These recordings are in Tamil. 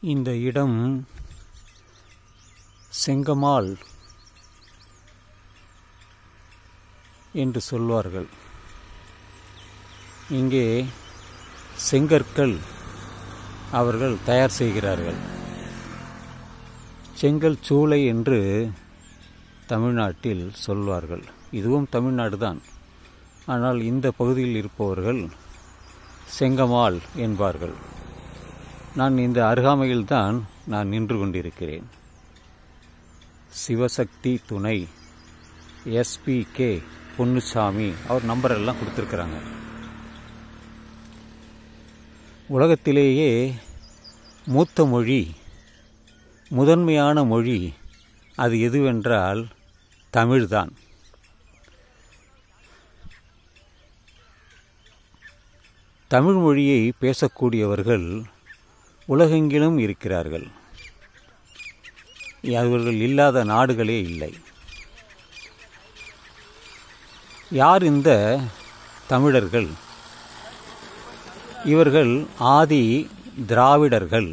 இந்த இடம் செங்கமால் என்று சொல்வார்கள் இங்கே செங்கற்கள் அவர்கள் தயார் செய்கிறார்கள் செங்கல் சூளை என்று தமிழ்நாட்டில் சொல்வார்கள் இதுவும் தமிழ்நாடு தான் ஆனால் இந்த பகுதியில் இருப்பவர்கள் செங்கமால் என்பார்கள் நான் இந்த அருகாமையில்தான் நான் நின்று கொண்டிருக்கிறேன் சிவசக்தி துணை எஸ்பி கே பொன்னுசாமி அவர் நம்பர் எல்லாம் கொடுத்துருக்குறாங்க உலகத்திலேயே மூத்த மொழி முதன்மையான மொழி அது எதுவென்றால் தமிழ்தான் தமிழ் மொழியை பேசக்கூடியவர்கள் உலகெங்கிலும் இருக்கிறார்கள் அவர்கள் இல்லாத நாடுகளே இல்லை யார் இந்த தமிழர்கள் இவர்கள் ஆதி திராவிடர்கள்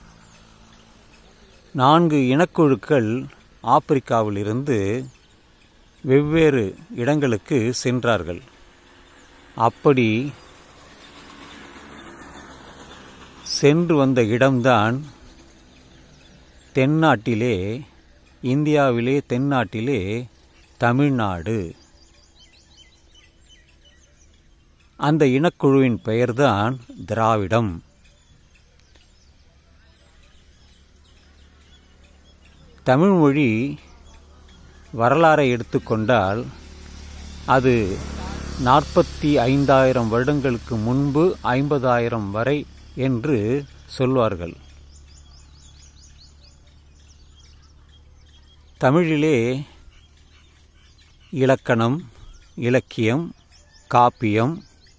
நான்கு இனக்குழுக்கள் ஆப்பிரிக்காவிலிருந்து வெவ்வேறு இடங்களுக்கு சென்றார்கள் அப்படி சென்று வந்த இடம்தான் தென்னாட்டிலே இந்தியாவிலே தென்னாட்டிலே தமிழ்நாடு அந்த இனக்குழுவின் பெயர்தான் திராவிடம் தமிழ்மொழி வரலாறை எடுத்துக்கொண்டால் அது நாற்பத்தி ஐந்தாயிரம் வருடங்களுக்கு முன்பு ஐம்பதாயிரம் வரை என்று சொல்வார்கள் தமிழிலே இலக்கணம் இலக்கியம் காப்பியம்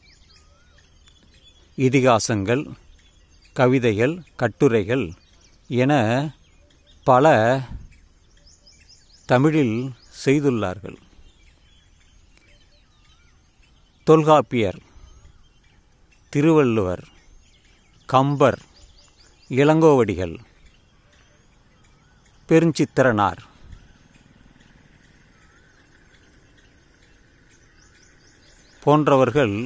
இதிகாசங்கள் கவிதைகள் கட்டுரைகள் என பல தமிழில் செய்துள்ளார்கள் தொல்காப்பியர் திருவள்ளுவர் கம்பர் இளங்கோவடிகள் பெருஞ்சித்திரனார் போன்றவர்கள்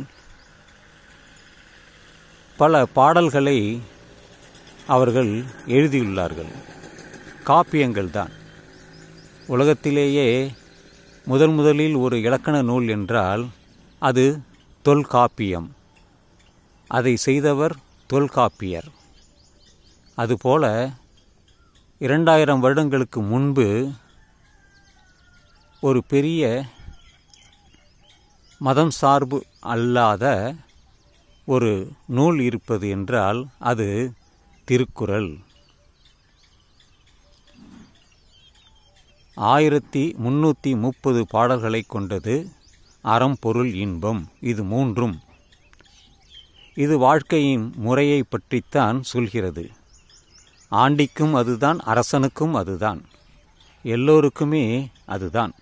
பல பாடல்களை அவர்கள் எழுதியுள்ளார்கள் காப்பியங்கள் தான் உலகத்திலேயே முதன் முதலில் ஒரு இலக்கண நூல் என்றால் அது தொல்காப்பியம் அதை செய்தவர் தொல்காப்பியர் அதுபோல இரண்டாயிரம் வருடங்களுக்கு முன்பு ஒரு பெரிய மதம் சார்பு அல்லாத ஒரு நூல் இருப்பது என்றால் அது திருக்குறள் ஆயிரத்தி முன்னூற்றி முப்பது பாடல்களை கொண்டது அறம் பொருள் இன்பம் இது மூன்றும் இது வாழ்க்கையின் முறையை பற்றித்தான் சொல்கிறது ஆண்டிக்கும் அதுதான் அரசனுக்கும் அதுதான் எல்லோருக்குமே அதுதான்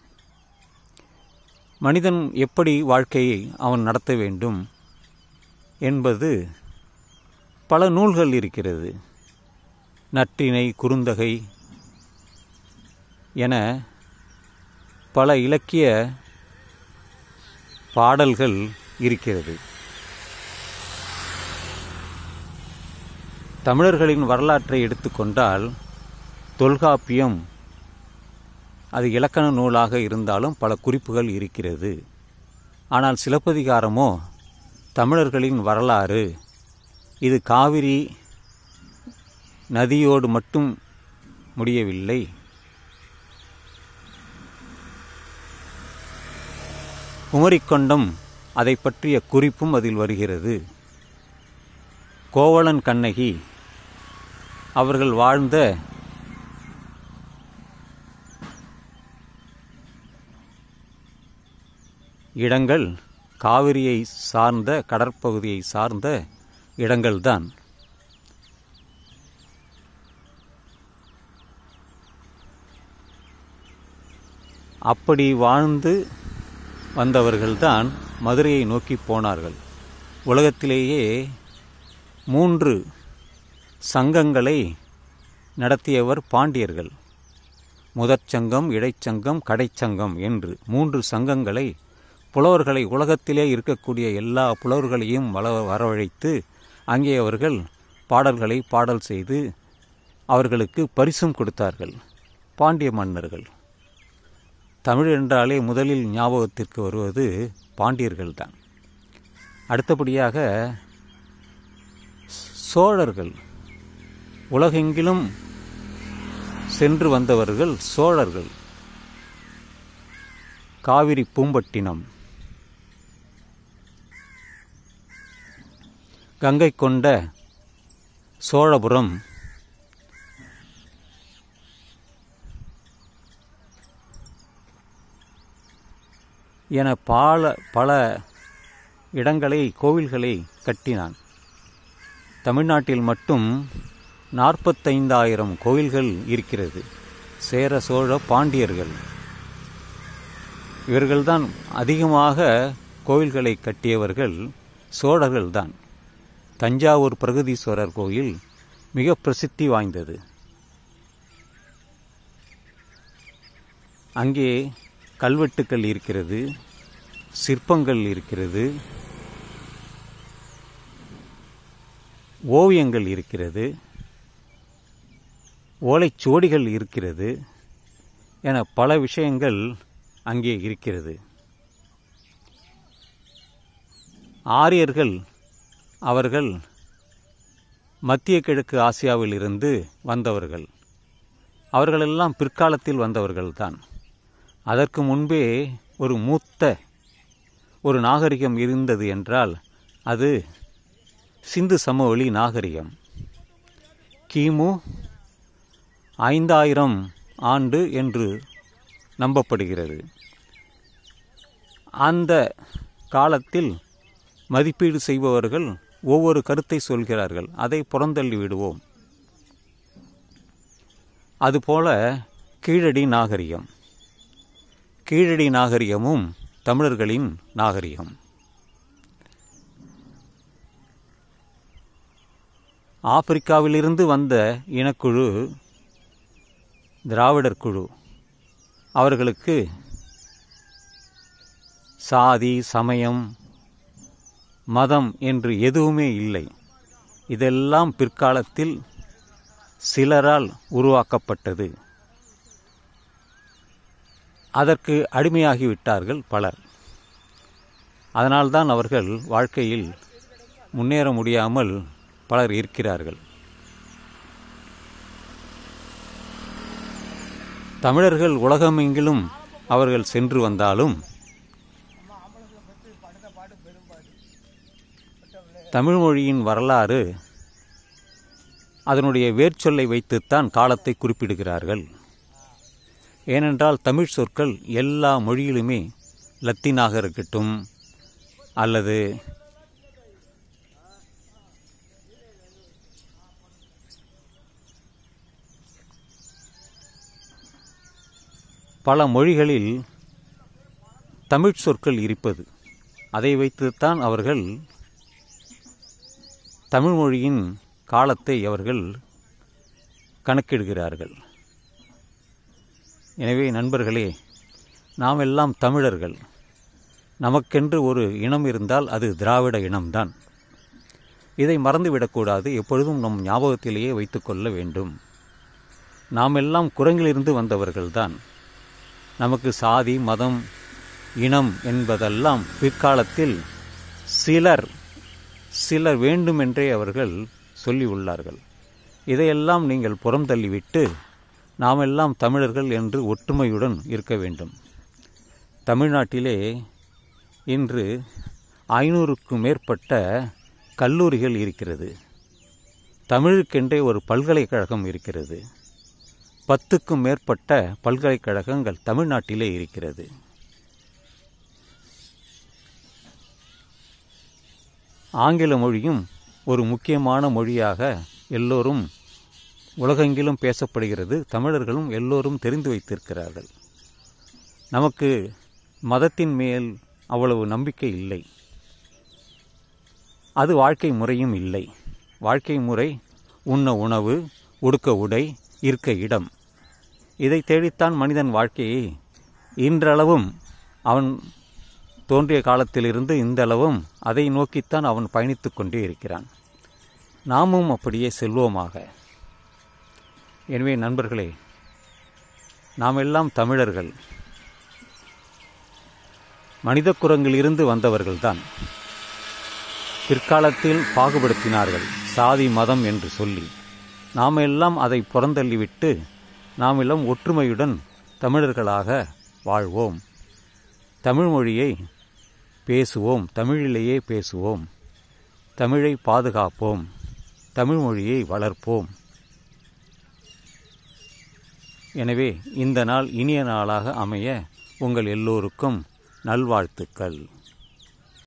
மனிதன் எப்படி வாழ்க்கையை அவன் நடத்த வேண்டும் என்பது பல நூல்கள் இருக்கிறது நற்றினை குறுந்தகை என பல இலக்கிய பாடல்கள் இருக்கிறது தமிழர்களின் வரலாற்றை எடுத்துக்கொண்டால் தொல்காப்பியம் அது இலக்கண நூலாக இருந்தாலும் பல குறிப்புகள் இருக்கிறது ஆனால் சிலப்பதிகாரமோ தமிழர்களின் வரலாறு இது காவிரி நதியோடு மட்டும் முடியவில்லை குமரிக்கொண்டம் அதை பற்றிய குறிப்பும் அதில் வருகிறது கோவலன் கண்ணகி அவர்கள் வாழ்ந்த இடங்கள் காவிரியை சார்ந்த கடற்பகுதியை சார்ந்த இடங்கள்தான் அப்படி வாழ்ந்து வந்தவர்கள்தான் மதுரையை நோக்கி போனார்கள் உலகத்திலேயே மூன்று சங்கங்களை நடத்தியவர் பாண்டியர்கள் முதற் சங்கம் இடைச்சங்கம் கடைச்சங்கம் என்று மூன்று சங்கங்களை புலவர்களை உலகத்திலே இருக்கக்கூடிய எல்லா புலவர்களையும் வள வரவழைத்து அங்கே அவர்கள் பாடல்களை பாடல் செய்து அவர்களுக்கு பரிசும் கொடுத்தார்கள் பாண்டிய மன்னர்கள் தமிழ் என்றாலே முதலில் ஞாபகத்திற்கு வருவது பாண்டியர்கள்தான் அடுத்தபடியாக சோழர்கள் உலகெங்கிலும் சென்று வந்தவர்கள் சோழர்கள் காவிரி பூம்பட்டினம் கங்கை கொண்ட சோழபுரம் என பல பல இடங்களை கோவில்களை கட்டினான் தமிழ்நாட்டில் மட்டும் நாற்பத்தைந்தாயிரம் கோவில்கள் இருக்கிறது சேர சோழ பாண்டியர்கள் இவர்கள்தான் அதிகமாக கோவில்களை கட்டியவர்கள் சோழர்கள்தான் தஞ்சாவூர் பிரகதீஸ்வரர் கோயில் மிக பிரசித்தி வாய்ந்தது அங்கே கல்வெட்டுக்கள் இருக்கிறது சிற்பங்கள் இருக்கிறது ஓவியங்கள் இருக்கிறது ஓலைச்சுவடிகள் இருக்கிறது என பல விஷயங்கள் அங்கே இருக்கிறது ஆரியர்கள் அவர்கள் மத்திய கிழக்கு ஆசியாவில் இருந்து வந்தவர்கள் அவர்களெல்லாம் பிற்காலத்தில் வந்தவர்கள்தான் அதற்கு முன்பே ஒரு மூத்த ஒரு நாகரிகம் இருந்தது என்றால் அது சிந்து சமவெளி நாகரிகம் கிமு ஐந்தாயிரம் ஆண்டு என்று நம்பப்படுகிறது அந்த காலத்தில் மதிப்பீடு செய்பவர்கள் ஒவ்வொரு கருத்தை சொல்கிறார்கள் அதை புறந்தள்ளி விடுவோம் அதுபோல கீழடி நாகரிகம் கீழடி நாகரிகமும் தமிழர்களின் நாகரிகம் ஆப்பிரிக்காவிலிருந்து வந்த இனக்குழு திராவிடர் குழு அவர்களுக்கு சாதி சமயம் மதம் என்று எதுவுமே இல்லை இதெல்லாம் பிற்காலத்தில் சிலரால் உருவாக்கப்பட்டது அதற்கு அடிமையாகிவிட்டார்கள் பலர் அதனால்தான் அவர்கள் வாழ்க்கையில் முன்னேற முடியாமல் பலர் இருக்கிறார்கள் தமிழர்கள் உலகமெங்கிலும் அவர்கள் சென்று வந்தாலும் தமிழ் மொழியின் வரலாறு அதனுடைய வேர்ச்சொல்லை வைத்துத்தான் காலத்தை குறிப்பிடுகிறார்கள் ஏனென்றால் தமிழ் சொற்கள் எல்லா மொழியிலுமே லத்தீனாக இருக்கட்டும் அல்லது பல மொழிகளில் தமிழ் சொற்கள் இருப்பது அதை வைத்துத்தான் அவர்கள் தமிழ் மொழியின் காலத்தை அவர்கள் கணக்கிடுகிறார்கள் எனவே நண்பர்களே நாம் எல்லாம் தமிழர்கள் நமக்கென்று ஒரு இனம் இருந்தால் அது திராவிட இனம்தான் இதை மறந்துவிடக்கூடாது எப்பொழுதும் நம் ஞாபகத்திலேயே வைத்துக்கொள்ள வேண்டும் நாம் எல்லாம் குரங்கிலிருந்து வந்தவர்கள்தான் நமக்கு சாதி மதம் இனம் என்பதெல்லாம் பிற்காலத்தில் சிலர் சிலர் வேண்டுமென்றே அவர்கள் சொல்லி உள்ளார்கள் இதையெல்லாம் நீங்கள் புறம் தள்ளிவிட்டு நாமெல்லாம் தமிழர்கள் என்று ஒற்றுமையுடன் இருக்க வேண்டும் தமிழ்நாட்டிலே இன்று ஐநூறுக்கும் மேற்பட்ட கல்லூரிகள் இருக்கிறது தமிழுக்கென்றே ஒரு பல்கலைக்கழகம் இருக்கிறது பத்துக்கும் மேற்பட்ட பல்கலைக்கழகங்கள் தமிழ்நாட்டிலே இருக்கிறது ஆங்கில மொழியும் ஒரு முக்கியமான மொழியாக எல்லோரும் உலகெங்கிலும் பேசப்படுகிறது தமிழர்களும் எல்லோரும் தெரிந்து வைத்திருக்கிறார்கள் நமக்கு மதத்தின் மேல் அவ்வளவு நம்பிக்கை இல்லை அது வாழ்க்கை முறையும் இல்லை வாழ்க்கை முறை உண்ண உணவு உடுக்க உடை இருக்க இடம் இதை தேடித்தான் மனிதன் வாழ்க்கையை இன்றளவும் அவன் தோன்றிய காலத்திலிருந்து இந்தளவும் அதை நோக்கித்தான் அவன் பயணித்து கொண்டே இருக்கிறான் நாமும் அப்படியே செல்வோமாக எனவே நண்பர்களே நாம் எல்லாம் தமிழர்கள் மனித குரங்கிலிருந்து வந்தவர்கள்தான் பிற்காலத்தில் பாகுபடுத்தினார்கள் சாதி மதம் என்று சொல்லி நாம் எல்லாம் அதை புறந்தள்ளிவிட்டு நாம் எல்லாம் ஒற்றுமையுடன் தமிழர்களாக வாழ்வோம் தமிழ் மொழியை பேசுவோம் தமிழிலேயே பேசுவோம் தமிழை பாதுகாப்போம் தமிழ் மொழியை வளர்ப்போம் எனவே இந்த நாள் இனிய நாளாக அமைய உங்கள் எல்லோருக்கும் நல்வாழ்த்துக்கள்